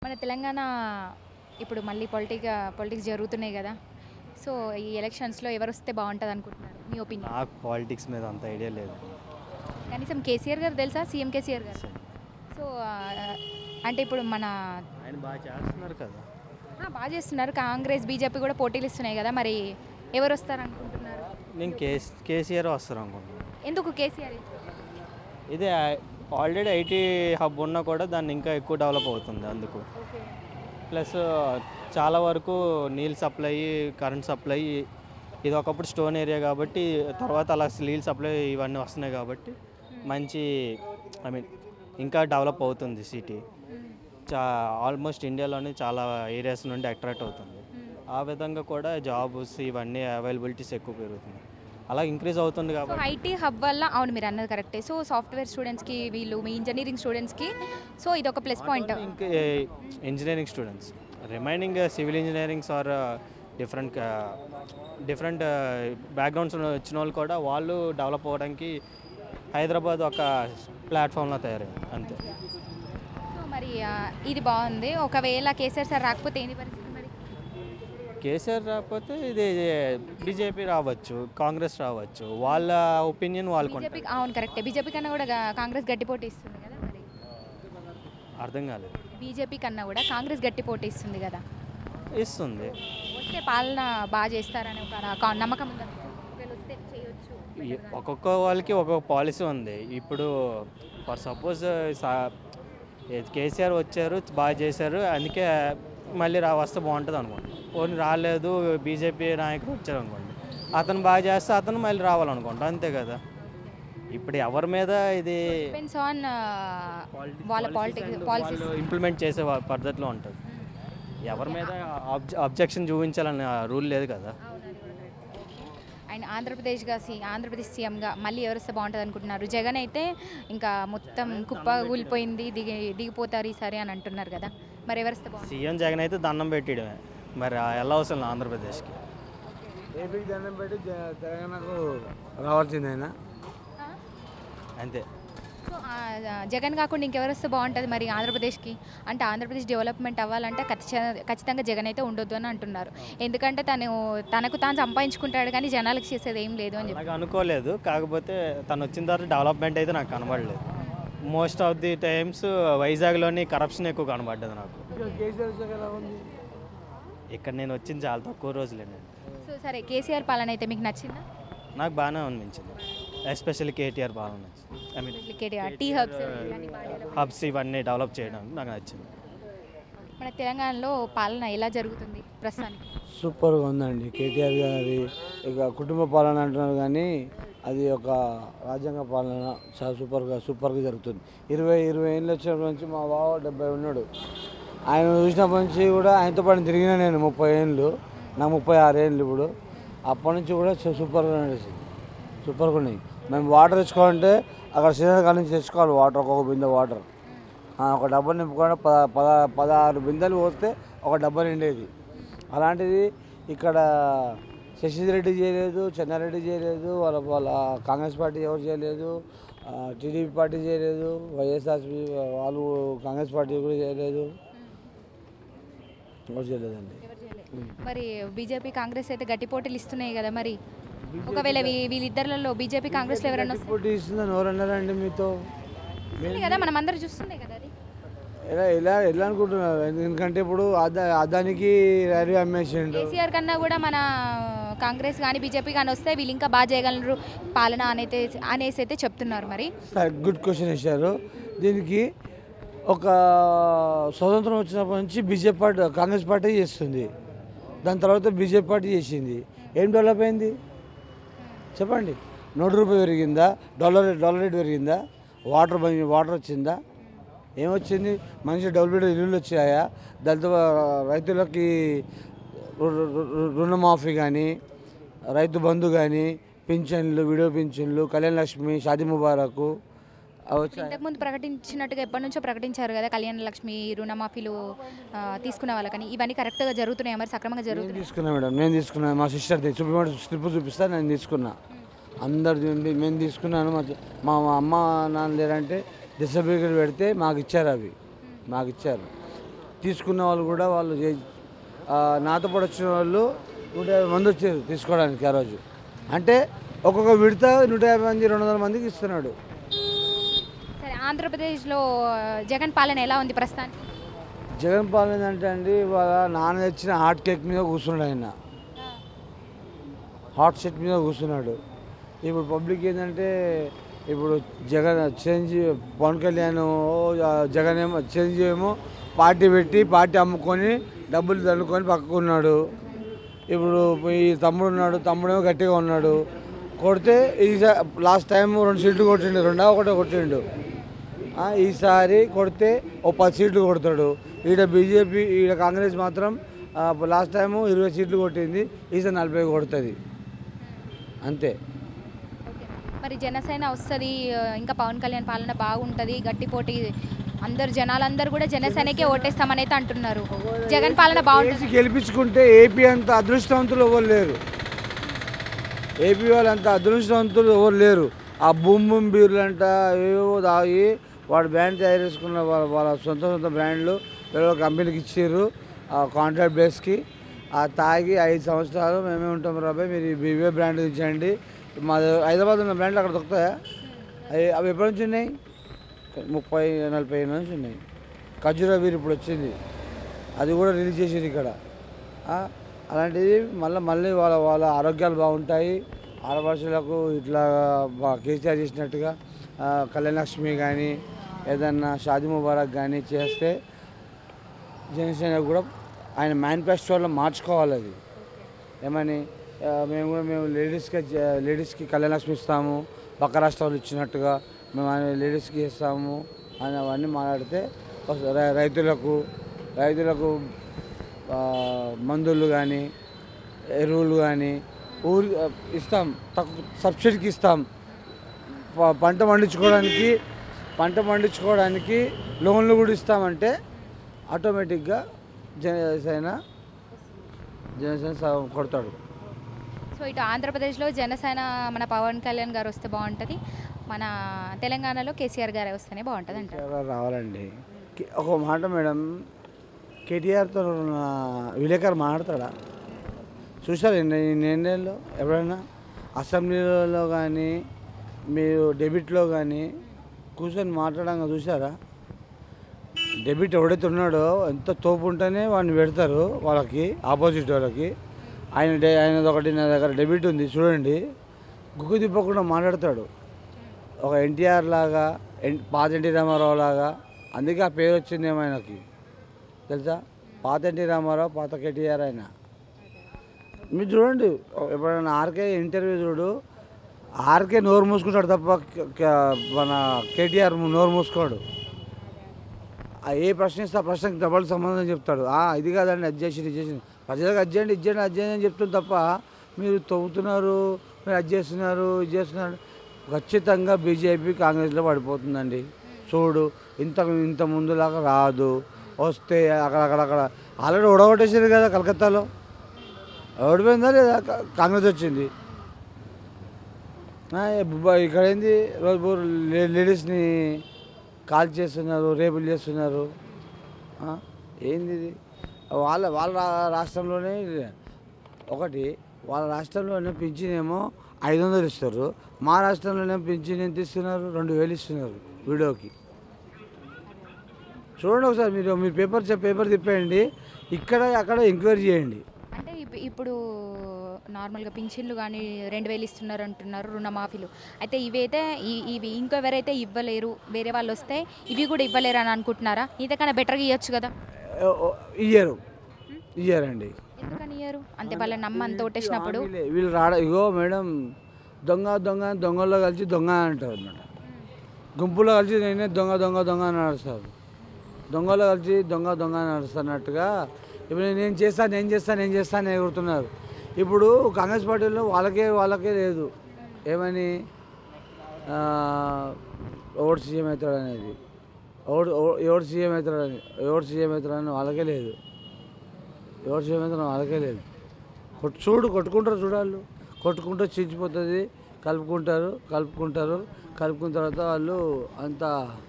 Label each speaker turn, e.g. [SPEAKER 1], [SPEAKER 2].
[SPEAKER 1] మన తెలంగాణ ఇప్పుడు మళ్ళీ పొలిటిక్ పొలిటిక్స్ జరుగుతున్నాయి కదా సో ఈ ఎలక్షన్స్లో ఎవరు వస్తే బాగుంటుంది అనుకుంటున్నారు మీ ఒపీనియన్
[SPEAKER 2] నాకు పాలిటిక్స్ మీద అంత ఐడియా లేదు
[SPEAKER 1] కనీసం కేసీఆర్ గారు తెలుసా సీఎం కేసీఆర్ గారు సో ఆ, అంటే ఇప్పుడు మన
[SPEAKER 2] ఆయన బాగా చేస్తున్నారు కదా
[SPEAKER 1] ఆ, బాగా చేస్తున్నారు కాంగ్రెస్ బీజేపీ కూడా పోటీలు ఇస్తున్నాయి కదా మరి ఎవరు వస్తారు అనుకుంటున్నారు
[SPEAKER 2] నేను కేస్ కేసీఆర్ వస్తారు అనుకుంటున్నాను
[SPEAKER 1] ఎందుకు కేసీఆర్
[SPEAKER 2] ఇదే ఆల్రెడీ ఐటీ హబ్ ఉన్నా కూడా దాన్ని ఇంకా ఎక్కువ డెవలప్ అవుతుంది అందుకు
[SPEAKER 1] ఓకే
[SPEAKER 2] ప్లస్ చాలా వరకు నీళ్ళు సప్లై కరెంట్ సప్లై ఇది ఒకప్పుడు స్టోన్ ఏరియా కాబట్టి తర్వాత అలా నీళ్ళు సప్లై ఇవన్నీ వస్తున్నాయి కాబట్టి మంచి ఐ మీన్ ఇంకా డెవలప్ అవుతుంది సిటీ చా ఆల్మోస్ట్ ఇండియాలోనే చాలా ఏరియాస్ నుండి అట్రాక్ట్ అవుతుంది ఆ విధంగా కూడా జాబ్స్ ఇవన్నీ అవైలబిలిటీస్ ఎక్కువ పెరుగుతున్నాయి అలా ఇంక్రీజ్ అవుతుంది
[SPEAKER 1] సో
[SPEAKER 2] కాబట్టి
[SPEAKER 1] ఐటీ హబ్ వల్ల అవును మీరు అన్నది కరెక్టే సో సాఫ్ట్వేర్ స్టూడెంట్స్కి వీళ్ళు మీ ఇంజనీరింగ్ స్టూడెంట్స్కి సో ఇది ఒక ప్లస్ పాయింట్
[SPEAKER 2] ఇంకా engineering students remaining civil engineerings are different different backgrounds వచ్చిన వాళ్ళు కూడా వాళ్ళు డెవలప్ అవ్వడానికి హైదరాబాద్ ఒక ప్లాట్ఫామ్లో తయారైంది అంతే
[SPEAKER 1] సో మరి ఆ, ఇది బాగుంది ఒకవేళ కేసీఆర్ సార్ రాకపోతే ఏంది పరిస్థితి మరి
[SPEAKER 2] కేసీఆర్ రాకపోతే ఇది బీజేపీ రావచ్చు కాంగ్రెస్ రావచ్చు వాళ్ళ ఒపీనియన్ వాళ్ళకు
[SPEAKER 1] బీజేపీ అవును కరెక్టే బీజేపీ కన్నా కూడా గా- కాంగ్రెస్ గట్టి పోటీ ఇస్తుంది కదా మరి
[SPEAKER 2] అర్థం కాలేదు
[SPEAKER 1] బీజేపీ కన్నా కూడా కాంగ్రెస్ గట్టి పోటీ ఇస్తుంది కదా
[SPEAKER 2] ఇస్తుంది
[SPEAKER 1] వస్తే పాలన బాగా చేస్తారని ఒక కా- నమ్మకం ఉంది ఒకవేళ వస్తే చేయొచ్చు
[SPEAKER 2] ఈ- ఒక్కొక్క వాళ్ళకి ఒక్కొక్క పాలసీ ఉంది ఇప్పుడు ఫర్ సపోజ్ కేసీఆర్ వచ్చారు బాగా చేశారు అందుకే మళ్ళీ రా వస్తే బాగుంటుంది అనుకోండి పోనీ రాలేదు బీజేపీ నాయకుడు వచ్చారు అనుకోండి అతను బాగా చేస్తే అతను మళ్ళీ రావాలనుకోండి అంతే కదా ఇప్పుడు ఎవరి మీద ఇది
[SPEAKER 1] డిపెండ్స్ ఆన్ వాళ్ళ పాలిటిక్స్ పాలసీస్
[SPEAKER 2] వాళ్ళు ఇంప్లిమెంట్ చేసే వా- పద్ధతిలో ఉంటుంది ఎవరి మీద అబ్జెక్షన్ చూపించాలని రూల్ లేదు కదా
[SPEAKER 1] అండ్ ఆంధ్రప్రదేశ్గా సి ఆంధ్రప్రదేశ్ సీఎంగా మళ్ళీ ఎవరు వస్తే బాగుంటుంది అనుకుంటున్నారు జగన్ అయితే ఇంకా మొత్తం కుప్ప కూలిపోయింది దిగి దిగిపోతారు ఈసారి అని అంటున్నారు కదా మరి ఎవరు వస్తే బాగుంటుంది
[SPEAKER 2] సీఎం జగన్ అయితే దండం పెట్టడమే మరి ఆ ఎలా అవసరం ఆంధ్రప్రదేశ్కి
[SPEAKER 3] ఏపీకి దండం పెట్టి జ- తెలంగాణకు రావాల్సింది ఆయన
[SPEAKER 2] అంతే
[SPEAKER 1] సో ఆ, జగన్ కాకుండా ఇంకెవరు వస్తే బాగుంటుంది మరి ఆంధ్రప్రదేశ్కి అంటే ఆంధ్రప్రదేశ్ డెవలప్మెంట్ అవ్వాలంటే ఖచ్చితంగా ఖచ్చితంగా జగన్ అయితే ఉండొద్దు అని అంటున్నారు ఎందుకంటే తను తనకు తాను సంపాదించుకుంటాడు కానీ జనాలకు చేసేది ఏం లేదు అని చెప్పి
[SPEAKER 2] అలాగ అనుకోలేదు కాకపోతే తను వచ్చిన తర్వాత డెవలప్మెంట్ అయితే నాకు కనబడలేదు మోస్ట్ ఆఫ్ ది టైమ్స్ వైజాగ్లోని కరప్షన్ ఎక్కువ కనబడ్డది నాకు
[SPEAKER 3] ఇక్కడ కేసీఆర్ వచ్చాక ఎలా ఉంది
[SPEAKER 2] ఇక్కడ నేను వచ్చింది చాలా తక్కువ రోజులేనండి
[SPEAKER 1] సో సరే కేసీఆర్ పాలన అయితే మీకు నచ్చిందా
[SPEAKER 2] నాకు బాగానే అనిపించింది ఎస్పెషల్లీ కేటీఆర్ బాగా నచ్చింది I mean
[SPEAKER 1] KTR T hubs ఇవన్నీ బాగా develop
[SPEAKER 2] హబ్స్ ఇవన్నీ డెవలప్ చేయడం నాకు నచ్చింది
[SPEAKER 1] మన తెలంగాణలో పాలన ఎలా జరుగుతుంది ప్రస్తుతానికి
[SPEAKER 3] సూపర్గా ఉందండి కేటీఆర్ గారి ఇక కుటుంబ పాలన అంటున్నారు కానీ అది ఒక రాజ్యాంగ పాలన చాలా సూపర్గా సూపర్గా జరుగుతుంది ఇరవై ఇరవై ఏళ్ళు వచ్చినప్పటి నుంచి మా బావ డెబ్బై ఉన్నాడు ఆయన చూసినప్పటి నుంచి కూడా ఆయనతో పాటు తిరిగిన నేను ముప్పై ఏళ్ళు నా ముప్పై ఆరు ఏళ్ళు ఇప్పుడు అప్పటి నుంచి కూడా చూ- సూపర్గా నడిచింది సూపర్గా ఉన్నాయి మేము వాటర్ తెచ్చుకోవాలంటే అక్కడ శ్రీనగర్ కాడ నుంచి తెచ్చుకోవాలి వాటర్ ఒక్కొక్క బిందె వాటర్ ఆ, ఒక డబ్బా నింపుకొని పద పద పదహారు బిందెలు పోస్తే ఒక డబ్బా నిండేది అలాంటిది ఇక్కడ శశిధర్ రెడ్డి చేయలేదు చెన్నారెడ్డి చేయలేదు వాళ్ళ వాళ్ళ కాంగ్రెస్ పార్టీ ఎవరు చేయలేదు ఆ, టీడీపీ పార్టీ చేయలేదు వైఎస్ఆర్సీ వాళ్ళు కాంగ్రెస్ పార్టీ కూడా చేయలేదు ఎవరు చేయలేదండి
[SPEAKER 1] మరి బీజేపీ కాంగ్రెస్ అయితే గట్టి పోటీలు ఇస్తున్నాయి కదా మరి ఒకవేళ వీ- వీళ్ళిద్దరిలో బీజేపీ కాంగ్రెస్లో ఎవరైనా వస్తే
[SPEAKER 3] పోటీ ఇస్తుందని ఎవరు అన్నారండి మీతో
[SPEAKER 1] వస్తుంది కదా మనం అందరూ చూస్తున్నాయి కదా అది
[SPEAKER 3] ఎలా ఎలా ఎలా అనుకుంటున్నారు ఎందుకంటే ఇప్పుడు అదా అదానికి రైల్వే అమ్మేసిండు
[SPEAKER 1] కేసీఆర్ కన్నా కూడా మన కాంగ్రెస్ కానీ బీజేపీ కానీ వస్తే వీళ్ళు ఇంకా బాగా చేయగలరు పాలన అనేది అనేసి అయితే చెప్తున్నారు మరి
[SPEAKER 3] సరే గుడ్ క్వశ్చన్ వేశారు దీనికి ఒక స్వతంత్రం వచ్చినప్పటి నుంచి బీజేపీ పార్టీ కాంగ్రెస్ పార్టీ చేస్తుంది దాని తర్వాత బీజేపీ పార్టీ చేసింది ఏం డెవలప్ అయింది చెప్పండి నూట రూపాయలు పెరిగిందా డాలర్ డాలర్ రేట్ పెరిగిందా వాటర్ బంద్ వాటర్ వచ్చిందా ఏమొచ్చింది మనిషి డబుల్ బెడ్ ఇల్లులు వచ్చాయా దాంతో రైతులకి రు- రు- రు- రుణమాఫీ కానీ రైతు బంధు కానీ పింఛన్లు విడో పింఛన్లు కళ్యాణ లక్ష్మి షాదీ ముబారకు అవి వచ్చాయి
[SPEAKER 1] ఇంతకుముందు ప్రకటించినట్టుగా ఎప్పటి నుంచో ప్రకటించారు కదా కళ్యాణ లక్ష్మి రుణమాఫీలు ఆ, తీసుకున్న వాళ్ళకని ఇవన్నీ కరెక్ట్గా జరుగుతున్నాయి మరి సక్రమంగా
[SPEAKER 3] నేను
[SPEAKER 1] జరుగుతున్నాయి
[SPEAKER 3] తీసుకున్నా మేడం నేను తీసుకున్నా మా సిస్టర్ చూపించమంటే స్లిప్ చూపిస్తా నేను తీసుకున్నా అందరు చూడండి నేను తీసుకున్నాను మా చె- మా మా అమ్మ నాన్న లేరంటే డిసబిలిటీ పెడితే మాకు ఇచ్చారు అవి మాకు ఇచ్చారు తీసుకున్న వాళ్ళు కూడా వాళ్ళు చే- ఆ, నాతో పాటు వచ్చిన వాళ్ళు నూట యాభై మంది వచ్చారు తీసుకోవడానికి ఆ రోజు అంటే ఒక్కొక్క విడత నూట యాభై మంది రెండు వందల మందికి ఇస్తున్నాడు
[SPEAKER 1] సరే ఆంధ్రప్రదేశ్లో జగన్ పాలన ఎలా ఉంది ప్రస్తుతానికి
[SPEAKER 3] జగన్ పాలన అంటే అండి వాళ్ళ నాన్న తెచ్చిన హాట్ కేక్ మీద కూర్చున్నాడు ఆయన హాట్ సెట్ మీద కూర్చున్నాడు ఇప్పుడు పబ్లిక్ ఏంటంటే ఇప్పుడు జగన్ చిరంజీవి పవన్ కళ్యాణ్ ఓ, ఆ, జగన్ ఏమో చిరంజీవి ఏమో పార్టీ పెట్టి పార్టీ అమ్ముకొని డబ్బులు దండుకొని పక్కకు ఉన్నాడు ఇప్పుడు ఈ తమ్ముడు ఉన్నాడు తమ్ముడేమో గట్టిగా ఉన్నాడు కొడితే ఈసారి లాస్ట్ టైం రెండు సీట్లు కొట్టిండు రెండా ఒకటే కొట్టిండు ఆ, ఈసారి కొడితే ఓ పది సీట్లు కొడతాడు ఈడ బీజేపీ ఈడ కాంగ్రెస్ మాత్రం ఆ, లాస్ట్ టైం ఇరవై సీట్లు కొట్టింది ఈసారి నలభై కొడుతుంది అంతే
[SPEAKER 1] మరి జనసేన వస్తుంది ఇంకా పవన్ కళ్యాణ్ పాలన బాగుంటుంది గట్టి పోటీ అందరు జనాలందరూ కూడా జనసేనకే ఓటేస్తామని అయితే అంటున్నారు జగన్ పాలన బాగుంటుంది
[SPEAKER 3] వేసి గెలిపించుకుంటే ఏపీ అంత అదృష్టవంతులు ఎవరు లేరు ఏపీ వాళ్ళు అంత అదృష్టవంతులు ఎవరు లేరు ఆ బూమ్ బూమ్ బీర్లు అంట ఏవో తాగి వాడు బ్రాండ్ తయారు చేసుకున్న వాళ్ళ వాళ్ళ సొంత సొంత బ్రాండ్లు వేరే కంపెనీకి ఇచ్చారు ఆ కాంట్రాక్ట్ బేస్కి ఆ తాగి ఐదు సంవత్సరాలు మేమే ఉంటాం రాబాయ్ మీరు ఈ ఇవే బ్రాండ్ ఇచ్చండి మా హైదరాబాద్ ఉన్న బ్రాండ్లు అక్కడ దొరుకుతాయా అవి అవి ఎప్పటి నుంచి ఉన్నాయి ముప్పై నలభై ఏళ్ళ నుంచి ఉన్నాయి ఖజూరా వీరు ఇప్పుడు వచ్చింది అది కూడా రిలీజ్ చేసేది ఇక్కడ ఆ, అలాంటిది మళ్ళీ మళ్ళీ వాళ్ళ వాళ్ళ ఆరోగ్యాలు బాగుంటాయి ఆడపడుచులకు ఇట్లా బా- కేసీఆర్ చేసినట్టుగా ఆ, కళ్యాణలక్ష్మి కానీ ఏదన్నా షాదీ ముబారక్ కానీ చేస్తే జనసేన కూడా ఆయన మేనిఫెస్టోలో మార్చుకోవాలి అది ఏమని ఆ, మేము కూడా మేము లేడీస్కి జ- లేడీస్కి కళ్యాణలక్ష్మి ఇస్తాము పక్క రాష్ట్రాలు ఇచ్చినట్టుగా మేము ఆయన లేడీస్కి ఇస్తాము అని అవన్నీ మాట్లాడితే వస్త- రై- రైతులకు రైతులకు ఆ, మందులు కానీ ఎరువులు కానీ ఊరి ఇస్తాం తక్కువ సబ్సిడీకి ఇస్తాం ప- పంట పండించుకోవడానికి పంట పండించుకోవడానికి లోన్లు కూడా ఇస్తామంటే ఆటోమేటిక్గా జనసేన జనసేన స- కొడతాడు
[SPEAKER 1] సో ఇటు ఆంధ్రప్రదేశ్లో జనసేన మన పవన్ కళ్యాణ్ గారు వస్తే బాగుంటుంది మన తెలంగాణలో కేసీఆర్ గారు వస్తేనే బాగుంటుంది అంటారు
[SPEAKER 3] కేటీఆర్ రావాలండి కే- ఒక మాట మేడం కేటీఆర్తో ఉన్న విలేకరు మాట్లాడతాడా చూసారు ఎన్నేళ్ళు ఎవరైనా అసెంబ్లీలో కానీ మీరు డెబిట్లో కానీ కూర్చొని మాట్లాడంగా చూసారా డెబిట్ ఎవడైతే ఉన్నాడో ఎంత తోపు ఉంటేనే వాడిని పెడతారు వాళ్ళకి ఆపోజిట్ వాళ్ళకి ఆయన డే ఆయనది ఒకటి నా దగ్గర డెబిట్ ఉంది చూడండి గుగ్గు తిప్పకుండా మాట్లాడతాడు ఒక ఎన్టీఆర్ లాగా ఎన్ పాత ఎన్టీ రామారావు లాగా అందుకే ఆ పేరు వచ్చిందేమో ఆయనకి తెలుసా పాత ఎన్టీ రామారావు పాత కేటీఆర్ ఆయన మీరు చూడండి ఎప్పుడైనా ఆర్కే ఇంటర్వ్యూ చూడు ఆర్కే నోరు మూసుకుంటాడు తప్ప క- క- మన కేటీఆర్ నోరు మూసుకోడు ఆ ఏ ప్రశ్న ఇస్తే ఆ ప్రశ్నకి డబల్ సమాధానం చెప్తాడు ఆ ఇది కాదండి అది చేసి ఇది చేసి ప్రజలకు అది చేయండి ఇది చేయండి అది చేయండి అని చెప్తుంది తప్ప మీరు తవ్వుతున్నారు మీరు అది చేస్తున్నారు ఇది చేస్తున్నారు ఖచ్చితంగా బీజేపీ కాంగ్రెస్లో పడిపోతుందండి చూడు ఇంత ఇంత ముందులాగా రాదు వస్తే అక్కడ అక్కడ అక్కడ ఆల్రెడీ ఓడగొట్టేసారు కదా కలకత్తాలో ఓడిపోయిందా లేదా కా- కాంగ్రెస్ వచ్చింది ఆ, ఏ బుబ్బ- ఇక్కడ ఏంది రోజు లే- లేడీస్ని కాల్ చేస్తున్నారు రేపులు చేస్తున్నారు ఆ, ఏంది ఇది వాళ్ళ వాళ్ళ రా- రాష్ట్రంలోనే ఒకటి వాళ్ళ రాష్ట్రంలోనే పింఛనేమో ఐదు వందలు ఇస్తారు మా రాష్ట్రంలోనే పింఛన్ ఎంత ఇస్తున్నారు రెండు వేలు ఇస్తున్నారు వీడియోకి చూడండి ఒకసారి మీరు మీరు పేపర్ చె- పేపర్ తిప్పేయండి ఇక్కడ అక్కడ ఎంక్వైరీ చేయండి
[SPEAKER 1] అంటే ఇప్- ఇప్పుడు నార్మల్గా పింఛన్లు కానీ రెండు వేలు ఇస్తున్నారు అంటున్నారు రుణమాఫీలు అయితే ఇవైతే ఈ- ఇవి ఇంకెవరైతే ఇవ్వలేరు వేరే వాళ్ళు వస్తే ఇవి కూడా ఇవ్వలేరు అని అనుకుంటున్నారా ఇంతకన్నా బెటర్గా ఇవ్వచ్చు కదా
[SPEAKER 3] ఓ- ఓ- ఇయ్యరు ఇయ్యరండి
[SPEAKER 1] ఎందుకని ఇయ్యరు అంటే వాళ్ళ నమ్మ అంత ఓటేసినప్పుడు
[SPEAKER 3] వీళ్ళే- వీళ్ళు రాడ ఇగో మేడం దొంగ దొంగ దొంగల్లో కలిసి దొంగ అంటారు అనమాట గుంపులో కలిసి నేనే దొంగ దొంగ దొంగ అని నడుస్తారు దొంగలో కలిసి దొంగ దొంగ అని నడుస్తున్నట్టుగా ఇప్పుడు నేను చేస్తాను నేను చేస్తాను నేను చేస్తాను ఎగురుతున్నారు ఇప్పుడు కాంగ్రెస్ పార్టీలో వాళ్ళకే వాళ్ళకే లేదు ఏమని ఆ, ఎవడు సీఎం అవుతాడు అనేది ఎవడు ఎవడు సీఎం అవుతాడు అని ఎవడు సీఎం అవుతాడు అని వాళ్ళకే లేదు ఎవరు చేయమంటారు వాళ్ళకే లేదు కొట్టు చూడు కొట్టుకుంటారు చూడాళ్ళు కొట్టుకుంటూ చించిపోతుంది కలుపుకుంటారు కలుపుకుంటారు కలుపుకున్న తర్వాత వాళ్ళు అంతా